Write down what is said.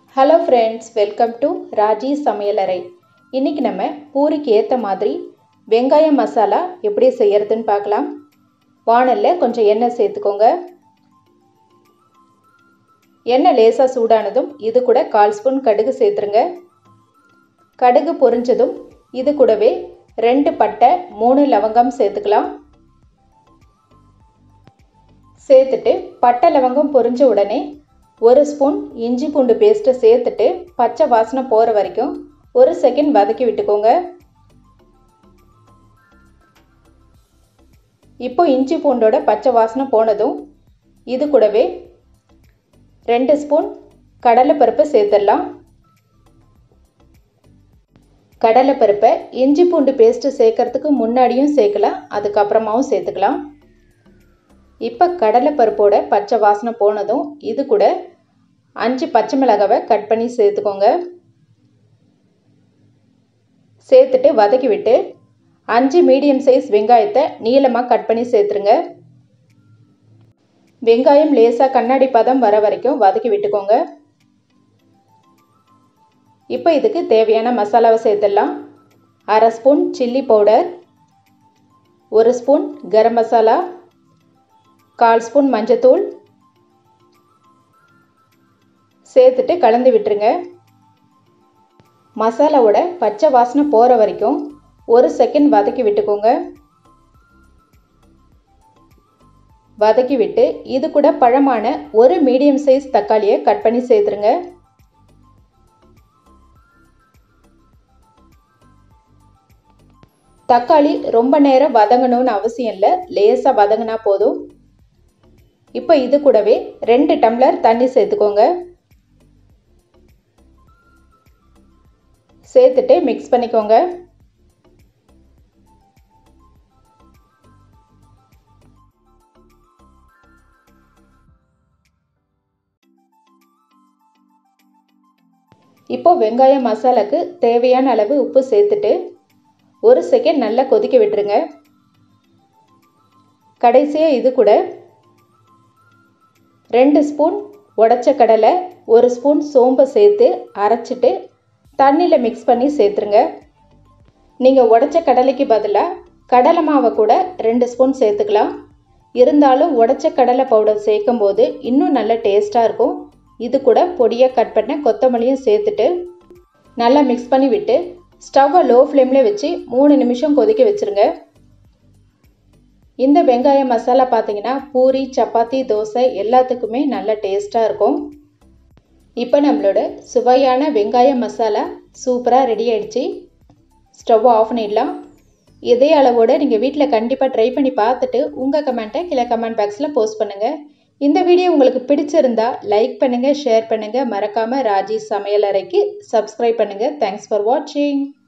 hello friends welcome to Raji சமையலறை இன்றைக்கி நம்ம பூரிக்கு ஏற்ற மாதிரி வெங்காய மசாலா எப்படி செய்யறதுன்னு பார்க்கலாம் வானலில் கொஞ்சம் எண்ணெய் சேர்த்துக்கோங்க எண்ணெய் லேசாக சூடானதும் இது கூட கால் ஸ்பூன் கடுகு சேர்த்துருங்க கடுகு பொரிஞ்சதும் இது கூடவே ரெண்டு பட்டை மூணு லவங்கம் சேர்த்துக்கலாம் சேர்த்துட்டு பட்டை லவங்கம் பொரிஞ்ச உடனே ஒரு ஸ்பூன் இஞ்சி பூண்டு பேஸ்ட்டை சேர்த்துட்டு பச்சை வாசனை போகிற வரைக்கும் ஒரு செகண்ட் வதக்கி விட்டுக்கோங்க இப்போ இஞ்சி பூண்டோட பச்சை வாசனை போனதும் இது கூடவே ரெண்டு ஸ்பூன் கடலைப்பருப்பை சேர்த்துடலாம் கடலைப்பருப்பை இஞ்சி பூண்டு பேஸ்ட்டு சேர்க்கறதுக்கு முன்னாடியும் சேர்க்கலாம் அதுக்கப்புறமாவும் சேர்த்துக்கலாம் இப்போ கடலைப்பருப்போட பச்சை வாசனை போனதும் இது கூட அஞ்சு பச்சை மிளகாவை கட் பண்ணி சேர்த்துக்கோங்க சேர்த்துட்டு வதக்கி விட்டு அஞ்சு மீடியம் சைஸ் வெங்காயத்தை நீளமாக கட் பண்ணி சேர்த்துருங்க வெங்காயம் லேசாக கண்ணாடி பதம் வர வரைக்கும் வதக்கி விட்டுக்கோங்க இப்போ இதுக்கு தேவையான மசாலாவை சேர்த்துடலாம் அரை ஸ்பூன் சில்லி பவுடர் ஒரு ஸ்பூன் கரம் மசாலா கால் ஸ்பூன் மஞ்சத்தூள் சேர்த்துட்டு கலந்து விட்டுருங்க மசாலாவோட பச்சை வாசனை போகிற வரைக்கும் ஒரு செகண்ட் வதக்கி விட்டுக்கோங்க வதக்கி விட்டு இது கூட பழமான ஒரு மீடியம் சைஸ் தக்காளியை கட் பண்ணி சேர்த்துருங்க தக்காளி ரொம்ப நேரம் வதங்கணும்னு அவசியம் இல்லை லேசாக வதங்கினா போதும் இப்போ இது கூடவே ரெண்டு டம்ளர் தண்ணி சேர்த்துக்கோங்க சேர்த்துட்டு மிக்ஸ் பண்ணிக்கோங்க இப்போ வெங்காய மசாலாக்கு தேவையான அளவு உப்பு சேர்த்துட்டு ஒரு செகண்ட் நல்லா கொதிக்க விட்டுருங்க கடைசியாக இது கூட ரெண்டு ஸ்பூன் உடச்ச கடலை ஒரு ஸ்பூன் சோம்பை சேர்த்து அரைச்சிட்டு தண்ணியில் மிக்ஸ் பண்ணி சேர்த்துருங்க நீங்கள் உடச்ச கடலைக்கு பதிலாக கடலை மாவை கூட ரெண்டு ஸ்பூன் சேர்த்துக்கலாம் இருந்தாலும் உடச்ச கடலை பவுடர் சேர்க்கும் போது இன்னும் நல்ல டேஸ்ட்டாக இருக்கும் இது கூட பொடியாக கட் பண்ண கொத்தமல்லியும் சேர்த்துட்டு நல்லா மிக்ஸ் பண்ணி விட்டு ஸ்டவ்வை லோ ஃப்ளேமில் வச்சு மூணு நிமிஷம் கொதிக்க வச்சுருங்க இந்த வெங்காய மசாலா பார்த்தீங்கன்னா பூரி சப்பாத்தி தோசை எல்லாத்துக்குமே நல்ல டேஸ்ட்டாக இருக்கும் இப்போ நம்மளோட சுவையான வெங்காய மசாலா சூப்பராக ரெடி ஆகிடுச்சு ஸ்டவ்வை ஆஃப் பண்ணிடலாம் இதே அளவோடு நீங்கள் வீட்டில் கண்டிப்பாக ட்ரை பண்ணி பார்த்துட்டு உங்கள் கமெண்ட்டை கீழே கமெண்ட் பாக்ஸில் போஸ்ட் பண்ணுங்கள் இந்த வீடியோ உங்களுக்கு பிடிச்சிருந்தா லைக் பண்ணுங்கள் ஷேர் பண்ணுங்கள் மறக்காமல் ராஜி சமையலறைக்கு சப்ஸ்கிரைப் பண்ணுங்கள் தேங்க்ஸ் ஃபார் வாட்சிங்